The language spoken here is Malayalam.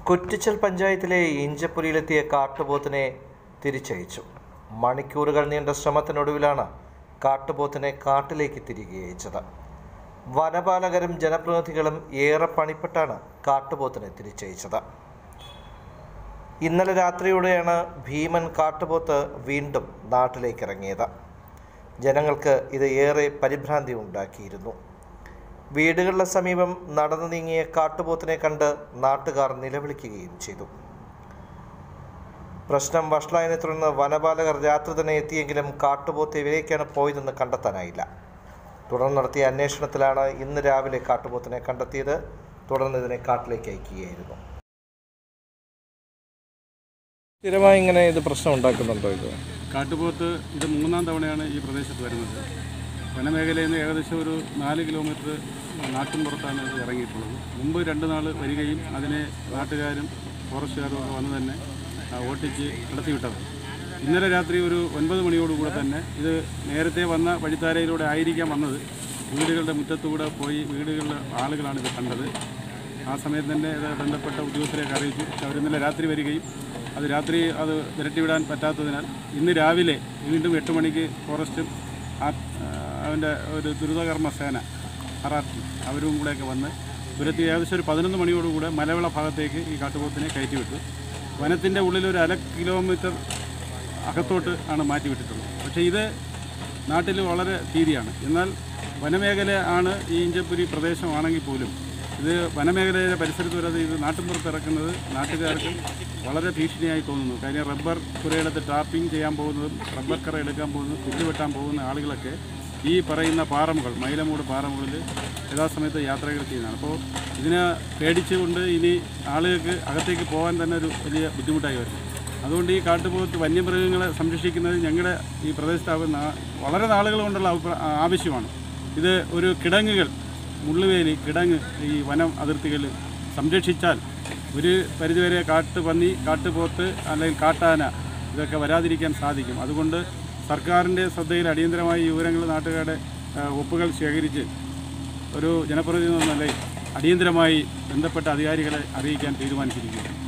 കുറ്റിച്ചൽ പഞ്ചായത്തിലെ ഇഞ്ചപ്പുരിയിലെത്തിയ കാട്ടുപോത്തിനെ തിരിച്ചയച്ചു മണിക്കൂറുകൾ നീണ്ട ശ്രമത്തിനൊടുവിലാണ് കാട്ടുപോത്തിനെ കാട്ടിലേക്ക് തിരികെ അയച്ചത് വനപാലകരും ജനപ്രതിനിധികളും ഏറെ പണിപ്പെട്ടാണ് കാട്ടുപോത്തിനെ തിരിച്ചയച്ചത് ഇന്നലെ രാത്രിയോടെയാണ് ഭീമൻ കാട്ടുപോത്ത് വീണ്ടും നാട്ടിലേക്ക് ഇറങ്ങിയത് ജനങ്ങൾക്ക് ഇത് ഏറെ പരിഭ്രാന്തി ഉണ്ടാക്കിയിരുന്നു വീടുകളുടെ സമീപം നടന്നു നീങ്ങിയ കാട്ടുപോത്തിനെ കണ്ട് നാട്ടുകാർ നിലവിളിക്കുകയും ചെയ്തു പ്രശ്നം വഷളായതിനെ തുടർന്ന് വനപാലകർ രാത്രി തന്നെ എത്തിയെങ്കിലും കാട്ടുപോത്ത് എവിടേക്കാണ് പോയതെന്ന് കണ്ടെത്താനായില്ല തുടർന്ന് നടത്തിയ അന്വേഷണത്തിലാണ് ഇന്ന് രാവിലെ കാട്ടുപോത്തിനെ കണ്ടെത്തിയത് തുടർന്ന് ഇതിനെ കാട്ടിലേക്ക് അയക്കുകയായിരുന്നു സ്ഥിരമായി ഇങ്ങനെ ഇത് പ്രശ്നം ഉണ്ടാക്കുന്നുണ്ടോ ഇത് കാട്ടുപോത്ത് ഇത് മൂന്നാം തവണയാണ് ഈ പ്രദേശത്ത് വരുന്നത് വനമേഖലയിൽ നിന്ന് ഏകദേശം ഒരു നാല് കിലോമീറ്റർ നാട്ടിൻ പുറത്താണ് ഇത് ഇറങ്ങിയിട്ടുള്ളത് മുമ്പ് രണ്ട് നാൾ വരികയും അതിനെ നാട്ടുകാരും ഫോറസ്റ്റുകാരും ഒക്കെ വന്ന് തന്നെ ആ, ഓട്ടിച്ച് കടത്തിവിട്ടത് ഇന്നലെ രാത്രി ഒരു ഒൻപത് മണിയോടുകൂടെ തന്നെ ഇത് നേരത്തെ വന്ന വഴിത്താരയിലൂടെ ആയിരിക്കാം വന്നത് വീടുകളുടെ മുറ്റത്തുകൂടെ പോയി വീടുകളിലെ ആളുകളാണ് ഇത് കണ്ടത് ആ സമയത്ത് തന്നെ ഇത് ബന്ധപ്പെട്ട ഉദ്യോഗസ്ഥരെയൊക്കെ അറിയിച്ചു പക്ഷെ അവർ ഇന്നലെ രാത്രി വരികയും അത് രാത്രി അത് വിരട്ടിവിടാൻ പറ്റാത്തതിനാൽ ഇന്ന് രാവിലെ വീണ്ടും എട്ട് മണിക്ക് ഫോറസ്റ്റും ആ അവൻ്റെ ഒരു ദുരിതകർമ്മ സേന ആർ ആർ ടി അവരും കൂടെയൊക്കെ വന്ന് വിരത്തി ഏകദേശം ഒരു പതിനൊന്ന് മണിയോടുകൂടെ മലവിള ഭാഗത്തേക്ക് ഈ കാട്ടുപോത്തിനെ കയറ്റിവിട്ടു വനത്തിൻ്റെ ഉള്ളിൽ ഒരു അര കിലോമീറ്റർ അകത്തോട്ട് ആണ് മാറ്റിവിട്ടിട്ടുള്ളത് പക്ഷേ ഇത് നാട്ടിൽ വളരെ ഭീതിയാണ് എന്നാൽ വനമേഖല ആണ് ഈ ഇഞ്ചപ്പുരി പ്രദേശമാണെങ്കിൽ പോലും ഇത് വനമേഖലയുടെ പരിസരത്ത് വരാതെ ഇത് നാട്ടിൻപുറത്ത് ഇറക്കുന്നത് നാട്ടുകാർക്ക് വളരെ ഭീഷണിയായി തോന്നുന്നു കാര്യം റബ്ബർ പുരയിടത്ത് ടാപ്പിംഗ് ചെയ്യാൻ പോകുന്നതും റബ്ബർ കറ എടുക്കാൻ പോകുന്നതും പുല്ലുവെട്ടാൻ പോകുന്ന ആളുകളൊക്കെ ഈ പറയുന്ന പാറമുകൾ മൈലമൂട് പാറമുകളിൽ യഥാസമയത്ത് യാത്രകൾ ചെയ്യുന്നതാണ് അപ്പോൾ ഇതിനെ പേടിച്ചുകൊണ്ട് ഇനി ആളുകൾക്ക് അകത്തേക്ക് പോകാൻ തന്നെ ഒരു വലിയ ബുദ്ധിമുട്ടായി വരുന്നു അതുകൊണ്ട് ഈ കാട്ടുപോത്ത് വന്യമൃഗങ്ങളെ സംരക്ഷിക്കുന്നത് ഞങ്ങളുടെ ഈ പ്രദേശത്താവുന്ന വളരെ നാളുകൾ കൊണ്ടുള്ള അഭിപ്രാ- ആവശ്യമാണ് ഇത് ഒരു കിടങ്ങുകൾ മുള്ളുവേലി കിടങ്ങ് ഈ വനം അതിർത്തികളിൽ സംരക്ഷിച്ചാൽ ഒരു പരിധിവരെ കാട്ടുപന്നി കാട്ടുപോത്ത് അല്ലെങ്കിൽ കാട്ടാന ഇതൊക്കെ വരാതിരിക്കാൻ സാധിക്കും അതുകൊണ്ട് സർക്കാരിൻ്റെ ശ്രദ്ധയിൽ അടിയന്തരമായി ഈ വിവരങ്ങൾ നാട്ടുകാരുടെ ആ, ഒപ്പുകൾ ശേഖരിച്ച് ഒരു ജനപ്രതിനിധി എന്ന നിലയിൽ അടിയന്തരമായി ബന്ധപ്പെട്ട അധികാരികളെ അറിയിക്കാൻ തീരുമാനിച്ചിരിക്കുന്നു